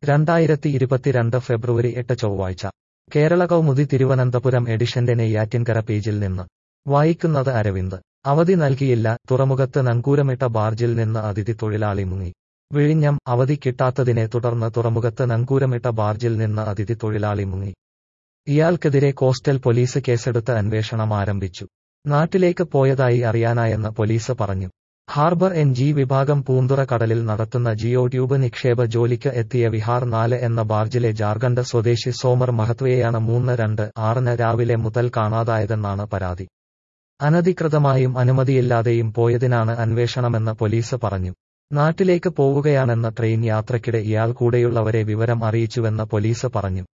രണ്ടായിരത്തി ഇരുപത്തിരണ്ട് ഫെബ്രുവരി എട്ട് ചൊവ്വാഴ്ച കേരള കൗമുദി തിരുവനന്തപുരം എഡിഷന്റെ നെയ്യാറ്റിൻകര പേജിൽ നിന്ന് വായിക്കുന്നത് അരവിന്ദ് അവധി നൽകിയില്ല തുറമുഖത്ത് നങ്കൂരമിട്ട ബാർജിൽ നിന്ന് അതിഥി തൊഴിലാളി മുങ്ങി വിഴിഞ്ഞം അവധി കിട്ടാത്തതിനെ തുടർന്ന് തുറമുഖത്ത് നങ്കൂരമിട്ട ബാർജിൽ നിന്ന് അതിഥി തൊഴിലാളി മുങ്ങി ഇയാൾക്കെതിരെ കോസ്റ്റൽ പോലീസ് കേസെടുത്ത് അന്വേഷണം ആരംഭിച്ചു നാട്ടിലേക്ക് പോയതായി അറിയാനായെന്ന് പോലീസ് പറഞ്ഞു ഹാർബർ എൻ ജി വിഭാഗം പൂന്തുറ കടലിൽ നടത്തുന്ന ജിയോ ട്യൂബ് നിക്ഷേപ ജോലിക്ക് എത്തിയ വിഹാർ നാല് എന്ന ബാർജിലെ ജാർഖണ്ഡ് സ്വദേശി സോമർ മഹത്വയെയാണ് മൂന്ന് രണ്ട് ആറിന് രാവിലെ മുതൽ കാണാതായതെന്നാണ് പരാതി അനധികൃതമായും അനുമതിയില്ലാതെയും പോയതിനാണ് അന്വേഷണമെന്ന് പോലീസ് പറഞ്ഞു നാട്ടിലേക്ക് പോവുകയാണെന്ന ട്രെയിൻ യാത്രയ്ക്കിടെ ഇയാൾ കൂടെയുള്ളവരെ വിവരം അറിയിച്ചുവെന്ന് പോലീസ് പറഞ്ഞു